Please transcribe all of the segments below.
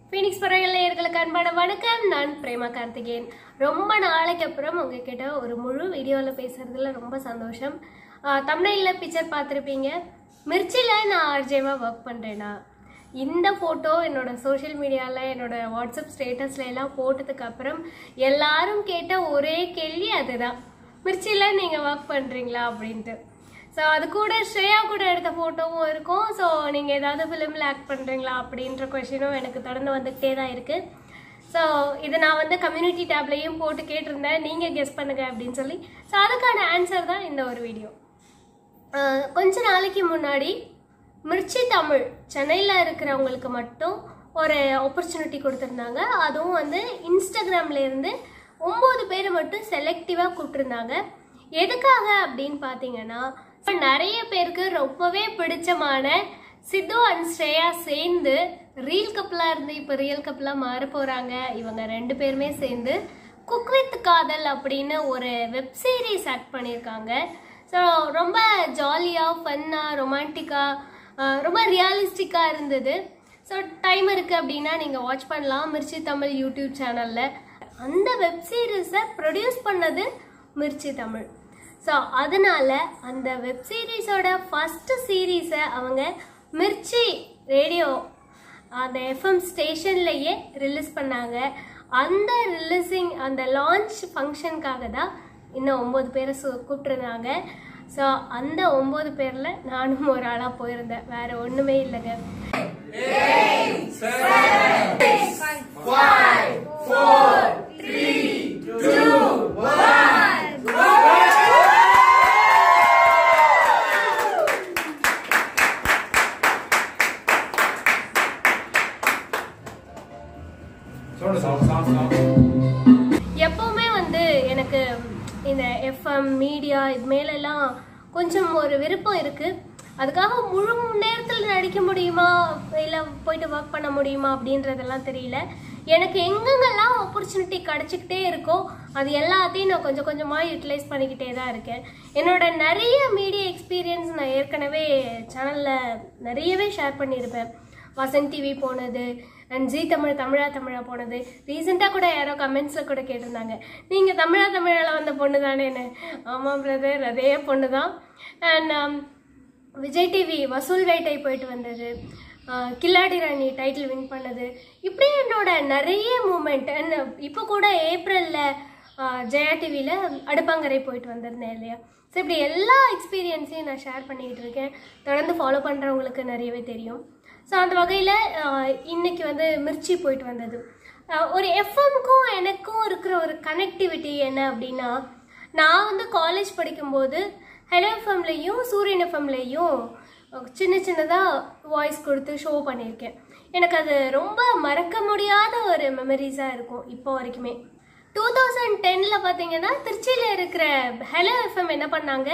Phoenix பறவைகள் நேயர்களுக்கு அன்பான வணக்கம் நான் பிரேமா கார்த்திகேயன் ரொம்ப நாளைக்கு அப்புறம் உங்ககிட்ட ஒரு முழு வீடியோவில் பேசுறதுல ரொம்ப சந்தோஷம் தமிழில் பிக்சர் பார்த்துருப்பீங்க மிர்ச்சியில் நான் ஆர்ஜேவாக ஒர்க் பண்ணுறேனா இந்த ஃபோட்டோ என்னோட சோஷியல் மீடியாவில் என்னோட வாட்ஸ்அப் ஸ்டேட்டஸ்ல எல்லாம் போட்டதுக்கு அப்புறம் எல்லாரும் கேட்ட ஒரே கேள்வி அதுதான் மிர்ச்சியில் நீங்கள் ஒர்க் பண்ணுறீங்களா அப்படின்ட்டு ஸோ அது கூட ஸ்ரேயா கூட எடுத்த ஃபோட்டோவும் இருக்கும் ஸோ நீங்கள் ஏதாவது ஃபிலிமில் ஆக்ட் பண்ணுறீங்களா அப்படின்ற கொஷினும் எனக்கு தொடர்ந்து வந்துக்கிட்டே தான் இருக்குது ஸோ இது நான் வந்து கம்யூனிட்டி டேப்லையும் போட்டு கேட்டிருந்தேன் நீங்கள் கெஸ் பண்ணுங்க அப்படின்னு சொல்லி ஸோ அதுக்கான ஆன்சர் தான் இந்த ஒரு வீடியோ ஆஹ் கொஞ்ச நாளைக்கு முன்னாடி மிர்ச்சி தமிழ் சென்னையில் இருக்கிறவங்களுக்கு மட்டும் ஒரு ஆப்பர்ச்சுனிட்டி கொடுத்துருந்தாங்க அதுவும் வந்து இன்ஸ்டாகிராம்ல இருந்து ஒம்பது பேர் மட்டும் செலக்டிவாக கூப்பிட்டுருந்தாங்க எதுக்காக அப்படின்னு பார்த்தீங்கன்னா இப்ப நிறைய பேருக்கு ரொம்பவே பிடிச்சமான சித்து அண்ட் ஸ்ரேயா சேர்ந்து ரீல் கப்பலாக இருந்து இப்போ ரியல் கப்பலாக மாற போகிறாங்க இவங்க ரெண்டு பேருமே சேர்ந்து குக் வித் காதல் அப்படின்னு ஒரு வெப் சீரிஸ் ஆக்ட் பண்ணியிருக்காங்க ஸோ ரொம்ப ஜாலியாக ஃபன்னாக ரொமான்டிக்காக ரொம்ப ரியலிஸ்டிக்காக இருந்தது ஸோ டைம் இருக்குது அப்படின்னா நீங்கள் வாட்ச் பண்ணலாம் மிர்ச்சி தமிழ் யூடியூப் சேனலில் அந்த வெப் சீரிஸை ப்ரொடியூஸ் பண்ணது மிர்ச்சி தமிழ் ஸோ அதனால அந்த வெப் சீரிஸோட ஃபஸ்ட்டு சீரீஸை அவங்க மிர்ச்சி ரேடியோ அந்த எஃப்எம் ஸ்டேஷன்லேயே ரிலீஸ் பண்ணாங்க அந்த ரிலீஸிங் அந்த லான்ச் ஃபங்க்ஷனுக்காக தான் இன்னும் ஒம்பது பேரை சு கூப்பிட்டுருந்தாங்க ஸோ அந்த ஒம்பது பேரில் நானும் ஒரு ஆளாக போயிருந்தேன் வேற ஒன்றுமே இல்லைங்க சொல்லு சவுண்ட் சவுண்ட் சவுண்ட் எப்பவுமே வந்து எனக்கு இந்த எஃப்எம் மீடியா இது மேலெல்லாம் கொஞ்சம் ஒரு விருப்பம் இருக்கு அதுக்காக முழு நேரத்தில் நடிக்க முடியுமா இல்லை போயிட்டு ஒர்க் பண்ண முடியுமா அப்படின்றதெல்லாம் தெரியல எனக்கு எங்கெங்கெல்லாம் ஆப்பர்ச்சுனிட்டி கிடச்சிக்கிட்டே இருக்கோ அது எல்லாத்தையும் நான் கொஞ்சம் கொஞ்சமாக யூட்டிலைஸ் பண்ணிக்கிட்டே தான் இருக்கேன் என்னோட நிறைய மீடியா எக்ஸ்பீரியன்ஸ் நான் ஏற்கனவே சேனலில் நிறையவே ஷேர் பண்ணியிருப்பேன் வசந்த் டிவி போனது அண்ட் ஜி தமிழ் தமிழா தமிழா போனது ரீசெண்டாக கூட யாரோ கமெண்ட்ஸில் கூட கேட்டிருந்தாங்க நீங்கள் தமிழா தமிழால வந்த பொண்ணு தானேன்னு ஆமாம் பிரதர் அதே பொண்ணு தான் அண்ட் விஜய் டிவி வசூல் வேட்டை போயிட்டு வந்தது ஆஹ் கில்லாடி ராணி டைட்டில் வின் பண்ணது இப்படி என்னோட நிறைய மூமெண்ட் அண்ட் இப்போ கூட ஏப்ரலில் ஜெயா டிவியில் அடுப்பாங்கரை போயிட்டு வந்திருந்தேன் இல்லையா ஸோ இப்படி எல்லா எக்ஸ்பீரியன்ஸையும் நான் ஷேர் பண்ணிக்கிட்டு இருக்கேன் தொடர்ந்து ஃபாலோ பண்ணுறவங்களுக்கு நிறையவே தெரியும் ஸோ அந்த வகையில் இன்னைக்கு வந்து மிர்ச்சி போயிட்டு வந்தது ஆஹ் ஒரு எஃப்எம்க்கும் எனக்கும் இருக்கிற ஒரு கனெக்டிவிட்டி என்ன அப்படின்னா நான் வந்து காலேஜ் படிக்கும்போது ஹெலோ எஃப்எம்லேயும் சூரியன் எஃப்எம்லேயும் சின்ன சின்னதாக வாய்ஸ் கொடுத்து ஷோ பண்ணியிருக்கேன் எனக்கு அது ரொம்ப மறக்க முடியாத ஒரு மெமரிஸாக இருக்கும் இப்போ வரைக்குமே டூ தௌசண்ட் டென்னில் பார்த்தீங்கன்னா திருச்சியில் இருக்கிற ஹெலோ எஃப்எம் என்ன பண்ணாங்க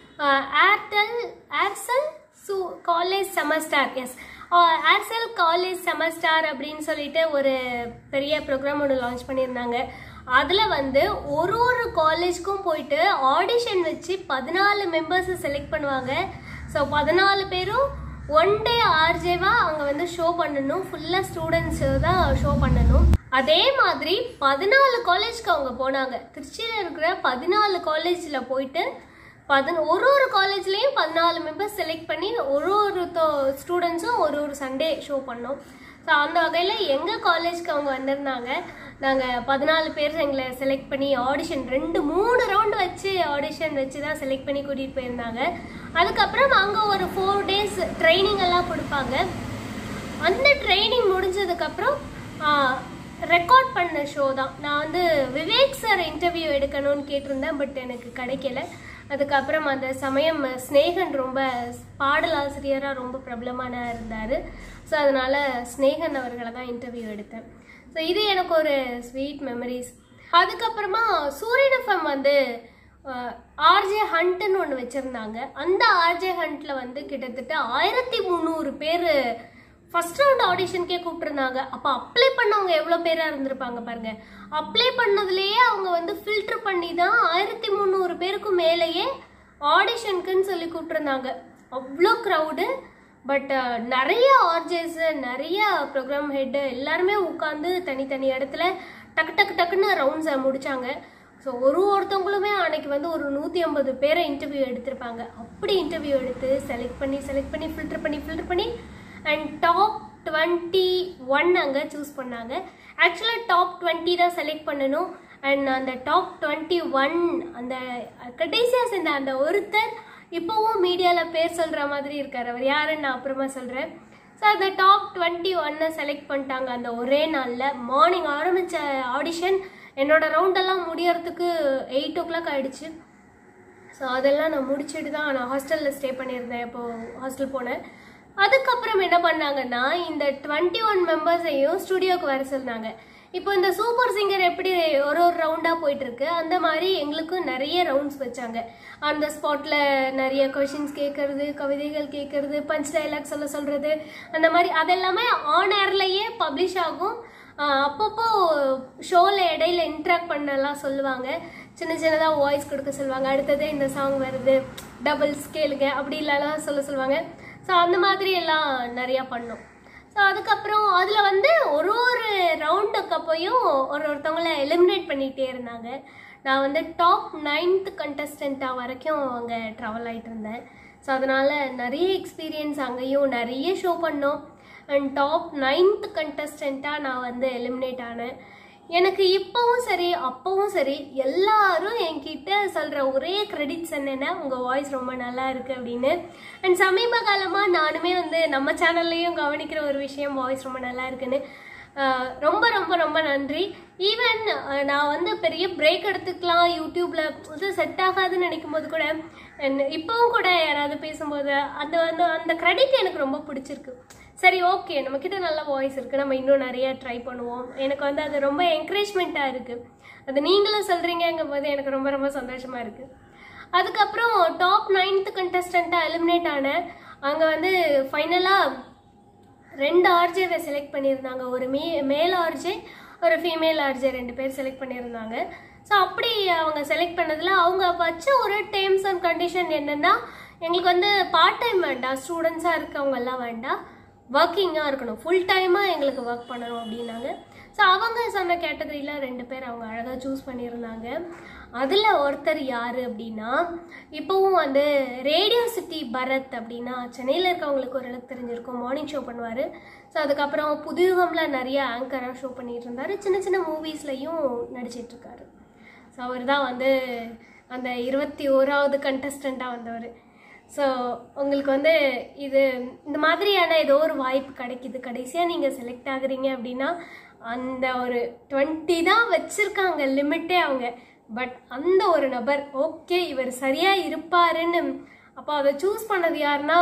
ஏர்டெல் ஏர்செல் சூ காலேஜ் செமஸ்டார் எஸ் ஏர்செல் காலேஜ் செமஸ்டார் அப்படின்னு சொல்லிட்டு ஒரு பெரிய ப்ரோக்ராம் ஒன்று லான்ச் பண்ணியிருந்தாங்க அதில் வந்து ஒரு ஒரு காலேஜ்க்கும் போயிட்டு ஆடிஷன் வச்சு பதினாலு மெம்பர்ஸை செலக்ட் பண்ணுவாங்க ஸோ பதினாலு பேரும் ஒன் டே ஆர்ஜேவா அங்கே வந்து ஷோ பண்ணணும் ஃபுல்லாக ஸ்டூடெண்ட்ஸ் தான் ஷோ பண்ணணும் அதே மாதிரி பதினாலு காலேஜ்க்கு அவங்க போனாங்க திருச்சியில் இருக்கிற பதினாலு காலேஜில் போயிட்டு பதின ஒரு ஒரு காலேஜ்லேயும் பதினாலு மெம்பர்ஸ் செலக்ட் பண்ணி ஒரு ஒரு ஸ்டூடெண்ட்ஸும் ஒரு ஒரு சண்டே ஷோ பண்ணோம் ஸோ அந்த வகையில் எங்கள் காலேஜ்க்கு அவங்க வந்திருந்தாங்க நாங்கள் பதினாலு பேர் எங்களை செலக்ட் பண்ணி ஆடிஷன் ரெண்டு மூணு ரவுண்டு வச்சு ஆடிஷன் வச்சு தான் செலக்ட் பண்ணி கூட்டிகிட்டு போயிருந்தாங்க அதுக்கப்புறம் அங்கே ஒரு ஃபோர் டேஸ் ட்ரைனிங் எல்லாம் கொடுப்பாங்க அந்த ட்ரைனிங் முடிஞ்சதுக்கப்புறம் ரெக்கார்ட் பண்ண ஷோ தான் நான் வந்து விவேக் சார் இன்டர்வியூ எடுக்கணும்னு கேட்டிருந்தேன் பட் எனக்கு கிடைக்கல அதுக்கப்புறம் அந்த சமயம் ஸ்னேகன் ரொம்ப பாடல் ஆசிரியராக ரொம்ப பிரபலமான இருந்தார் ஸோ அதனால் ஸ்னேகன் அவர்களை தான் இன்டர்வியூ எடுத்தேன் ஸோ இது எனக்கு ஒரு ஸ்வீட் மெமரிஸ் அதுக்கப்புறமா சூரியன் எஃப்எம் வந்து ஆர்ஜே ஹண்ட்னு ஒன்று வச்சுருந்தாங்க அந்த ஆர்ஜே ஹண்ட்டில் வந்து கிட்டத்தட்ட ஆயிரத்தி முந்நூறு பேர் ஃபர்ஸ்ட் ரவுண்ட் ஆடிஷனுக்கே கூப்பிட்டுருந்தாங்க அப்போ அப்ளை பண்ணவங்க எவ்வளோ பேராக இருந்திருப்பாங்க பாருங்க அப்ளை பண்ணதுலேயே அவங்க வந்து ஃபில்டர் பண்ணி தான் ஆயிரத்தி முந்நூறு பேருக்கு மேலேயே ஆடிஷனுக்குன்னு சொல்லி கூப்பிட்டுருந்தாங்க அவ்வளோ க்ரௌடு பட் நிறைய ஆர்ஜேஸ் நிறைய ப்ரோக்ராம் ஹெட் எல்லாருமே உட்காந்து தனித்தனி இடத்துல டக்கு டக்கு டக்குன்னு ரவுண்ட்ஸை முடிச்சாங்க ஸோ ஒரு ஒருத்தவங்களுமே அன்னைக்கு வந்து ஒரு நூற்றி ஐம்பது பேரை இன்டர்வியூ எடுத்திருப்பாங்க அப்படி இன்டர்வியூ எடுத்து செலக்ட் பண்ணி செலக்ட் பண்ணி ஃபில்டர் பண்ணி ஃபில்டர் பண்ணி அண்ட் டாப் டுவெண்ட்டி ஒன் அங்கே சூஸ் பண்ணாங்க ஆக்சுவலாக டாப் டுவெண்ட்டி தான் செலக்ட் பண்ணணும் அண்ட் அந்த டாப் டுவெண்ட்டி ஒன் அந்த கடைசியாக சேர்ந்த அந்த ஒருத்தர் இப்போவும் மீடியாவில் பேர் சொல்கிற மாதிரி இருக்கார் அவர் யாருன்னு நான் அப்புறமா சொல்கிறேன் ஸோ அந்த டாப் டுவெண்ட்டி ஒன்னை செலக்ட் பண்ணிட்டாங்க அந்த ஒரே நாளில் மார்னிங் ஆரம்பித்த ஆடிஷன் என்னோட ரவுண்டெல்லாம் முடியறதுக்கு எயிட் ஓ கிளாக் ஆயிடுச்சு ஸோ அதெல்லாம் நான் முடிச்சுட்டு தான் நான் ஹாஸ்டலில் ஸ்டே பண்ணியிருந்தேன் இப்போ ஹாஸ்டல் போனேன் அதுக்கப்புறம் என்ன பண்ணாங்கன்னா இந்த டுவெண்ட்டி ஒன் மெம்பர்ஸையும் ஸ்டுடியோக்கு வர சொன்னாங்க இப்போ இந்த சூப்பர் சிங்கர் எப்படி ஒரு ஒரு ரவுண்டாக போயிட்டு இருக்கு அந்த மாதிரி எங்களுக்கும் நிறைய ரவுண்ட்ஸ் வச்சாங்க அந்த ஸ்பாட்டில் நிறைய கொஷின்ஸ் கேட்கறது கவிதைகள் கேட்கறது பஞ்ச் டைலாக் சொல்ல சொல்கிறது அந்த மாதிரி அதெல்லாமே ஆன் ஏர்லேயே பப்ளிஷ் ஆகும் ஆஹ் அப்பப்போ ஷோவில் இடையில இன்ட்ராக்ட் பண்ணலாம் சொல்லுவாங்க சின்ன சின்னதாக வாய்ஸ் கொடுக்க சொல்லுவாங்க அடுத்தது இந்த சாங் வருது டபுள் ஸ்கேலுங்க அப்படி இல்லைலாம் சொல்ல சொல்லுவாங்க ஸோ அந்த மாதிரி எல்லாம் நிறையா பண்ணோம் ஸோ அதுக்கப்புறம் அதில் வந்து ஒரு ஒரு ரவுண்டுக்கு அப்போயும் ஒரு ஒருத்தவங்கள எலிமினேட் பண்ணிகிட்டே இருந்தாங்க நான் வந்து டாப் நைன்த் கண்டஸ்டண்ட்டாக வரைக்கும் அங்கே ட்ராவல் ஆகிட்டு இருந்தேன் ஸோ அதனால் நிறைய எக்ஸ்பீரியன்ஸ் அங்கேயும் நிறைய ஷோ பண்ணோம் அண்ட் டாப் நைன்த் கண்டஸ்டண்ட்டாக நான் வந்து எலிமினேட் ஆனேன் எனக்கு இப்போவும் சரி அப்போவும் சரி எல்லாரும் என்கிட்ட சொல்கிற ஒரே கிரெடிட்ஸ் என்னென்னா உங்கள் வாய்ஸ் ரொம்ப நல்லா இருக்குது அப்படின்னு அண்ட் சமீப காலமாக நானுமே வந்து நம்ம சேனல்லையும் கவனிக்கிற ஒரு விஷயம் வாய்ஸ் ரொம்ப நல்லா இருக்குன்னு ஆஹ் ரொம்ப ரொம்ப ரொம்ப நன்றி ஈவன் நான் வந்து பெரிய பிரேக் எடுத்துக்கலாம் யூடியூப்ல இது செட் ஆகாதுன்னு நினைக்கும் போது கூட and இப்பவும் கூட யாராவது பேசும்போது அந்த அந்த அந்த கிரெடிட் எனக்கு ரொம்ப பிடிச்சிருக்கு சரி ஓகே நம்மக்கிட்ட நல்ல வாய்ஸ் இருக்குது நம்ம இன்னும் நிறைய ட்ரை பண்ணுவோம் எனக்கு வந்து அது ரொம்ப என்கரேஜ்மெண்ட்டாக இருக்குது அது நீங்களும் சொல்கிறீங்கங்கும் போது எனக்கு ரொம்ப ரொம்ப சந்தோஷமாக இருக்குது அதுக்கப்புறம் டாப் நைன்த் கண்டஸ்டண்ட்டாக எலிமினேட் ஆனேன் அங்கே வந்து ஃபைனலாக ரெண்டு ஆர்ஜேவை செலக்ட் பண்ணியிருந்தாங்க ஒரு மே மேல் ஆர்ஜே ஒரு ஃபீமேல் ஆர்ஜே ரெண்டு பேர் செலக்ட் பண்ணியிருந்தாங்க ஸோ அப்படி அவங்க செலக்ட் பண்ணதில் அவங்க வச்ச ஒரு டேர்ம்ஸ் அண்ட் கண்டிஷன் என்னென்னா எங்களுக்கு வந்து பார்ட் டைம் வேண்டாம் ஸ்டூடெண்ட்ஸாக இருக்கவங்க எல்லாம் வேண்டாம் ஒர்க்கிங்காக இருக்கணும் ஃபுல் டைமாக எங்களுக்கு ஒர்க் பண்ணணும் அப்படின்னாங்க ஸோ அவங்க சொன்ன கேட்டகரியில் ரெண்டு பேர் அவங்க அழகாக சூஸ் பண்ணியிருந்தாங்க அதில் ஒருத்தர் யார் அப்படின்னா இப்போவும் வந்து ரேடியோ சிட்டி பரத் அப்படின்னா சென்னையில் இருக்கவங்களுக்கு ஓரளவுக்கு தெரிஞ்சிருக்கும் மார்னிங் ஷோ பண்ணுவார் ஸோ அதுக்கப்புறம் புதுயுகமில் நிறைய ஆங்கராக ஷோ பண்ணிட்டு இருந்தார் சின்ன சின்ன மூவிஸ்லையும் நடிச்சிட்ருக்காரு ஸோ அவர் தான் வந்து அந்த இருபத்தி ஓராவது கண்டஸ்டண்ட்டாக வந்தவர் ஸோ உங்களுக்கு வந்து இது இந்த மாதிரியான ஏதோ ஒரு வாய்ப்பு கிடைக்குது கடைசியாக நீங்கள் செலக்ட் ஆகுறீங்க அப்படின்னா அந்த ஒரு டுவெண்ட்டி தான் வச்சுருக்காங்க லிமிட்டே அவங்க பட் அந்த ஒரு நபர் ஓகே இவர் சரியாக இருப்பாருன்னு அப்போ அதை சூஸ் பண்ணது யாருன்னா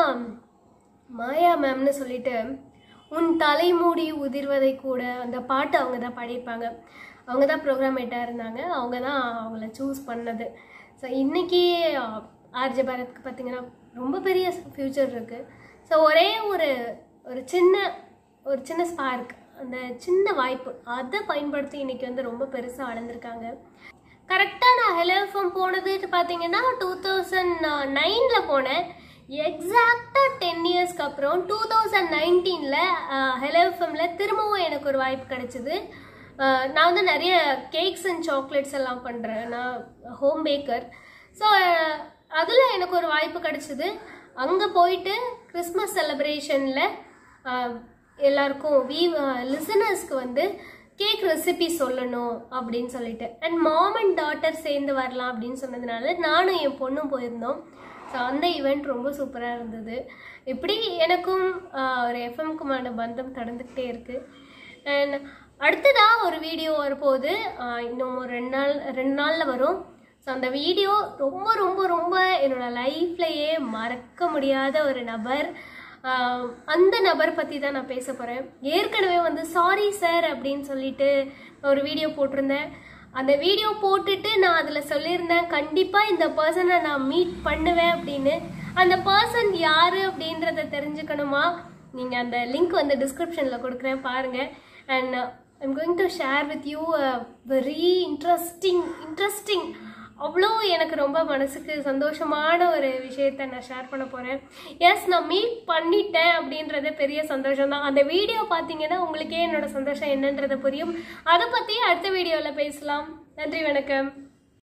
மாயா மேம்னு சொல்லிட்டு உன் தலைமூடி உதிர்வதை கூட அந்த பாட்டு அவங்க தான் பாடியிருப்பாங்க அவங்க தான் ப்ரோக்ராமேட்டாக இருந்தாங்க அவங்க தான் அவங்கள சூஸ் பண்ணது ஸோ இன்றைக்கி ஆர்ஜே பாரத்க்கு பார்த்தீங்கன்னா ரொம்ப பெரிய ஃப்யூச்சர் இருக்குது ஸோ ஒரே ஒரு ஒரு சின்ன ஒரு சின்ன ஸ்பார்க் அந்த சின்ன வாய்ப்பு அதை பயன்படுத்தி இன்னைக்கு வந்து ரொம்ப பெருசாக வளர்ந்துருக்காங்க கரெக்டாக நான் ஹெலோ எஃப்எம் போனது பார்த்தீங்கன்னா டூ தௌசண்ட் நைனில் போனேன் எக்ஸாக்டாக டென் இயர்ஸ்க்கு அப்புறம் டூ தௌசண்ட் நைன்டீனில் ஹெலோ எஃப்எம்ல திரும்பவும் எனக்கு ஒரு வாய்ப்பு கிடைச்சிது அஹ் நான் வந்து நிறைய கேக்ஸ் அண்ட் சாக்லேட்ஸ் எல்லாம் பண்ணுறேன் நான் ஹோம் பேக்கர் ஸோ அதில் எனக்கு ஒரு வாய்ப்பு கிடைச்சிது அங்கே போயிட்டு கிறிஸ்மஸ் செலிப்ரேஷனில் எல்லாருக்கும் வீ லிசனர்ஸ்க்கு வந்து கேக் ரெசிபி சொல்லணும் அப்படின்னு சொல்லிட்டு அண்ட் மாம் அண்ட் டாட்டர் சேர்ந்து வரலாம் அப்படின்னு சொன்னதுனால நானும் என் பொண்ணும் போயிருந்தோம் ஸோ அந்த ஈவெண்ட் ரொம்ப சூப்பராக இருந்தது இப்படி எனக்கும் ஆஹ், ஒரு எஃப்எம்க்குமான பந்தம் தொடர்ந்துக்கிட்டே இருக்குது அண்ட் அடுத்ததாக ஒரு வீடியோ வரப்போகுது ஆஹ், இன்னும் ஒரு ரெண்டு நாள் ரெண்டு நாளில் வரும் ஸோ அந்த வீடியோ ரொம்ப ரொம்ப ரொம்ப என்னோட லைஃப்லையே மறக்க முடியாத ஒரு நபர் ஆஹ், அந்த நபர் பற்றி தான் நான் பேச போகிறேன் ஏற்கனவே வந்து சாரி சார் அப்படின்னு சொல்லிட்டு ஒரு வீடியோ போட்டிருந்தேன் அந்த வீடியோ போட்டுட்டு நான் அதில் சொல்லியிருந்தேன் கண்டிப்பாக இந்த பர்சனை நான் மீட் பண்ணுவேன் அப்படின்னு அந்த பர்சன் யார் அப்படின்றத தெரிஞ்சுக்கணுமா நீங்கள் அந்த லிங்க் வந்து டிஸ்கிரிப்ஷனில் கொடுக்குறேன் பாருங்கள் and I'm going to share with you very interesting interesting அவ்வளோ எனக்கு ரொம்ப மனசுக்கு சந்தோஷமான ஒரு விஷயத்த நான் ஷேர் பண்ண போகிறேன் எஸ் நான் மீட் பண்ணிட்டேன் அப்படின்றது பெரிய சந்தோஷம் தான் அந்த வீடியோ பார்த்தீங்கன்னா உங்களுக்கே என்னோட சந்தோஷம் என்னன்றது புரியும் அதை பற்றி அடுத்த வீடியோவில் பேசலாம் நன்றி வணக்கம்